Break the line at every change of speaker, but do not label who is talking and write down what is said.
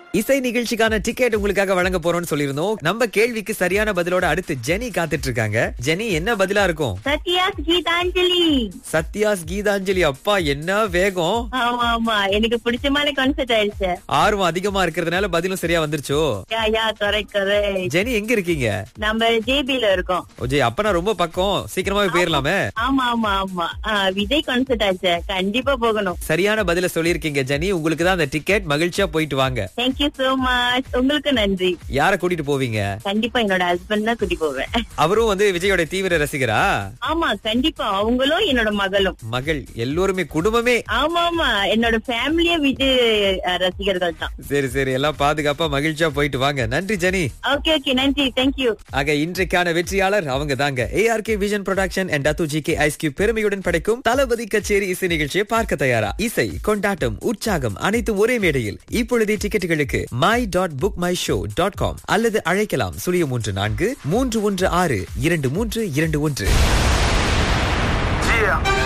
இசை நிகழ்ச்சிக்கான டிக்கெட் உங்களுக்காக வழங்க போறோம்னு சொல்லியிருந்தோம் நம்ம கேள்விக்கு சரியான பதிலோட அடுத்து ஜெனி காத்துட்டு இருக்காங்க ஜெனி என்ன பதிலா இருக்கும்
சத்யாஸ் கீதாஞ்சலி
சத்யாஸ் கீதாஞ்சலி அப்பா என்ன வேகம்
ஆமா ஆமா எனக்கு பிடிச்சமான கான்செர்ட் ஆயிடுச்சு
ஆர்வம் அதிகமா இருக்கிறதுனால பதிலும் சரியா வந்துருச்சோ
yeah yeah correct correct
Jenny எங்க இருக்கீங்க
நம்ம ஜேபில இருக்கோம்
ஓஜே அப்பனா ரொம்ப பக்கம் சீக்கிரமாவே போயிரலாமே
ஆமா ஆமா ஆமா ஆ, விஜய் கான்செர்ட் ஆச்சு கண்டிப்பா போகணும்
சரியான பதில சொல்லியிருக்கீங்க ஜெனி உங்களுக்கு தான் அந்த டிக்கெட் மகிழ்ச்சியா போயிட்டு வாங்க
தேங்க்யூ சோ மச் உங்களுக்கு நன்றி
யார கூட்டிட்டு போவீங்க
கண்டிப்பா என்னோட ஹஸ்பண்ட் தான் கூட்டி போவேன்
அவரும் வந்து விஜயோட தீவிர ரசிகரா
ஆமா கண்டிப்பா அவங்களும் என்னோட மகளும்
மகள் எல்லோருமே குடும்பமே
ஆமா ஆமா என்னோட ஃபேமிலியே விஜய் அஹ், ரசிகர்கள் தான்
சரி சரி எல்லாம் பாதுகாப்பா மகிழ்ச்சியா போயிட்டு வாங்க நன்றி ஜெனி
ஓகே ஓகே நன்றி தேங்க்யூ
ஆக இன்றைக்கான வெற்றியாளர் அவங்க தாங்க ஏஆர்கே விஷன் ப்ரொடக்ஷன் அண்ட் டத்து ஜி கே ஐஸ்கியூ பெருமையுடன் படைக்கும் தளபதி கச்சேரி இசை நிகழ்ச்சியை பார்க்க தயாரா இசை கொண்டாட்டம் உற்சாகம் அனைத்தும் ஒரே மேடையில் இப்பொழுதே டிக்கெட்டுகளுக்கு my dot book my show dot com அல்லது அழைக்கலாம் சுழியம் மூன்று நான்கு மூன்று ஒன்று ஆறு இரண்டு மூன்று இரண்டு ஒன்று
Yeah.